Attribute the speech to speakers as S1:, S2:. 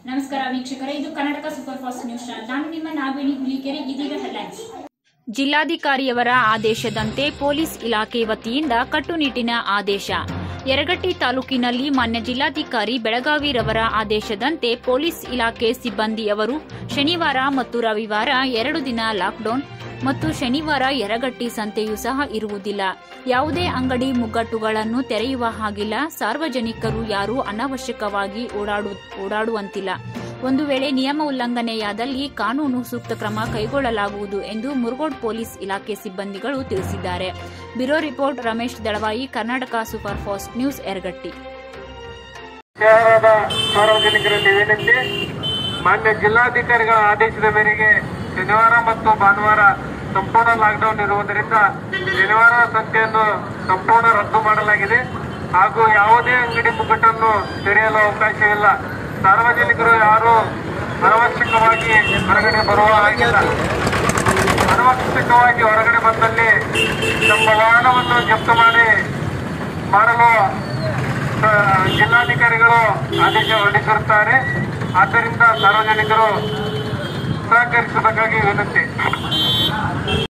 S1: ನಮಸ್ಕಾರ ವೀಕ್ಷಕರೇ ಇದು Karnataka super fast news channel ನಾನು ನಿಮ್ಮ ನಾಗವೇಣಿ ಹುಲಿಕೆರೆ ಇದೀಗ ಹೆಡ್ಲೈನ್ಸ್
S2: ಜಿಲ್ಲಾಧಿಕಾರಿಯವರ ಆದೇಶದಂತೆ ಪೊಲೀಸ್ ಇಲಾಖೆ ವತಿಯಿಂದ ಕಟ್ಟುನಿಟ್ಟಿನ ಆದೇಶ ಯರಗಟ್ಟಿ ತಾಲೂಕಿನಲ್ಲಿ ಮಾನ್ಯ ಜಿಲ್ಲಾಧಿಕಾರಿ ಬೆಳಗಾವಿರವರ ಆದೇಶದಂತೆ ಪೊಲೀಸ್ ಇಲಾಖೆ ಸಿಬ್ಬಂದಿಯವರು ಶನಿವಾರ ಮತ್ತು ರವಿವಾರ ಎರಡು ದಿನ ಲಾಕ್ಡೌನ್ ಮತ್ತು ಶನಿವಾರ ಯರಗಟ್ಟಿ ಸಂತೆಯೂ ಸಹ ಇರುವುದಿಲ್ಲ ಯಾವುದೇ ಅಂಗಡಿ ಮುಗ್ಗಟ್ಟುಗಳನ್ನು ತೆರೆಯುವ ಹಾಗಿಲ್ಲ ಸಾರ್ವಜನಿಕರು ಯಾರೂ ಅನಾವಶ್ಯಕವಾಗಿ ಓಡಾಡು ಓಡಾಡುವಂತಿಲ್ಲ ಒಂದು ವೇಳೆ ನಿಯಮ ಉಲ್ಲಂಘನೆಯಾದಲ್ಲಿ ಕಾನೂನು ಸೂಕ್ತ ಕ್ರಮ ಕೈಗೊಳ್ಳಲಾಗುವುದು ಎಂದು ಮುರುಗೋಡ್ ಪೊಲೀಸ್ ಇಲಾಖೆ ಸಿಬ್ಬಂದಿಗಳು ತಿಳಿಸಿದ್ದಾರೆ bureau report Ramesh Dalavayi Karnataka super fast news Yaragatti
S3: ಶಹರದ ಸಾರ್ವಜನಿಕರಲ್ಲಿ ವಿನಂತಿ ಮಾನ್ಯ ಜಿಲ್ಲಾಧಿಕಾರಿಗಳ ಆದೇಶದ ಮೇರೆಗೆ ಶನಿವಾರ ಮತ್ತು ಭಾನುವಾರ ಸಂಪೂರ್ಣ ಲಾಕ್ಡೌನ್ ಇರುವುದರಿಂದ ಶನಿವಾರ ಸಂತೆಯನ್ನು ಸಂಪೂರ್ಣ ರದ್ದು ಮಾಡಲಾಗಿದೆ ಹಾಗೂ ಯಾವುದೇ ಅಂಗಡಿ ಮುಗ್ಗಟ್ಟನ್ನು ತೆರೆಯಲು ಅವಕಾಶವಿಲ್ಲ ಸಾರ್ವಜನಿಕರು ಯಾರು ಅನವಶ್ಯಕವಾಗಿ ಹೊರಗಡೆ ಬರುವ ಹಾಗಿಲ್ಲ ಅನವಶ್ಯಕವಾಗಿ ಹೊರಗಡೆ ಬಂದಲ್ಲಿ ನಮ್ಮ ವಾಹನವನ್ನು ಜಪ್ತು ಮಾಡಿ ಮಾಡಲು ಆ, ಜಿಲ್ಲಾಧಿಕಾರಿಗಳು ಆದೇಶ ಹೊರಡಿಸಿರುತ್ತಾರೆ ಆದ್ದರಿಂದ ಸಾರ್ವಜನಿಕರು ಸಹಕರಿಸಬೇಕಾಗಿ ವಿನಂತಿ